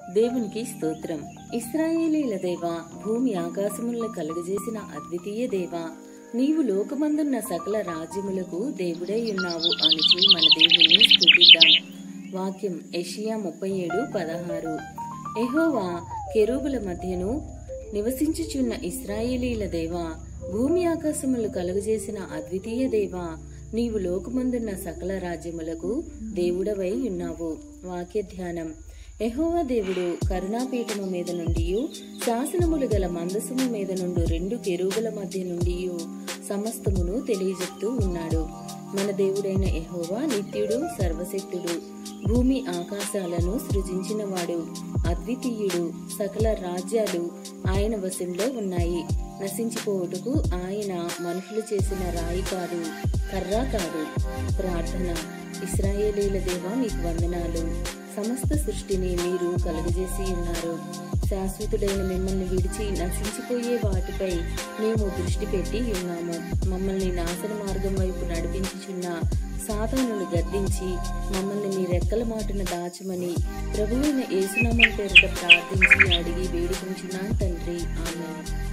దేవునికి స్తోత్రం ఇస్రాయేలీల దేవా భూమి ఆకాశములను కలుగజేసిన అద్వితీయ దేవా నీవు లోకమందున్న సకల రాజ్యములకు దేవుడై ఉన్నావు అనుచు మన దేవుని స్తుతిద్దాం వాక్యం ఎషియా ముప్పై ఏడు పదహారు ఎహోవా కెరూబుల మధ్యను నివసించుచున్న ఇస్రాయేలీల దేవా భూమి ఆకాశములు కలుగజేసిన అద్వితీయ దేవా నీవు లోకమందున్న సకల రాజ్యములకు దేవుడవై ఉన్నావు వాక్య ధ్యానం యెహోవా దేవుడు కరుణాపీఠము మీద నుండి శాసనములు గల మందసము మీద నుండి రెండు కెరూబుల మధ్య నుండి సమస్తమును తెలియజెప్తూ ఉన్నాడు మన దేవుడైన యెహోవా నిత్యుడు సర్వశక్తుడు భూమి ఆకాశాలను సృజించినవాడు అద్వితీయుడు సకల రాజ్యాలు ఆయన వశంలో ఉన్నాయి నశించిపోవుటకు ఆయన మనుషులు చేసిన రాయి కాదు కర్రా కాదు ప్రార్థన ఇస్రాయేలీల దేవా మీకు వందనాలు సమస్త సృష్టిని మీరు కలుగజేసి ఉన్నారు శాశ్వతుడైన మిమ్మల్ని విడిచి నశించిపోయే వాటిపై మేము దృష్టి పెట్టి ఉన్నాము మమ్మల్ని నాశన మార్గం వైపు నడిపించుచున్న సాతానులు గద్దించి మమ్మల్ని మీ రెక్కల మాటను దాచమని ప్రభువైన యేసునామం పేరిట ప్రార్థించి అడిగి వేడుకుంటున్నాను తండ్రి ఆమె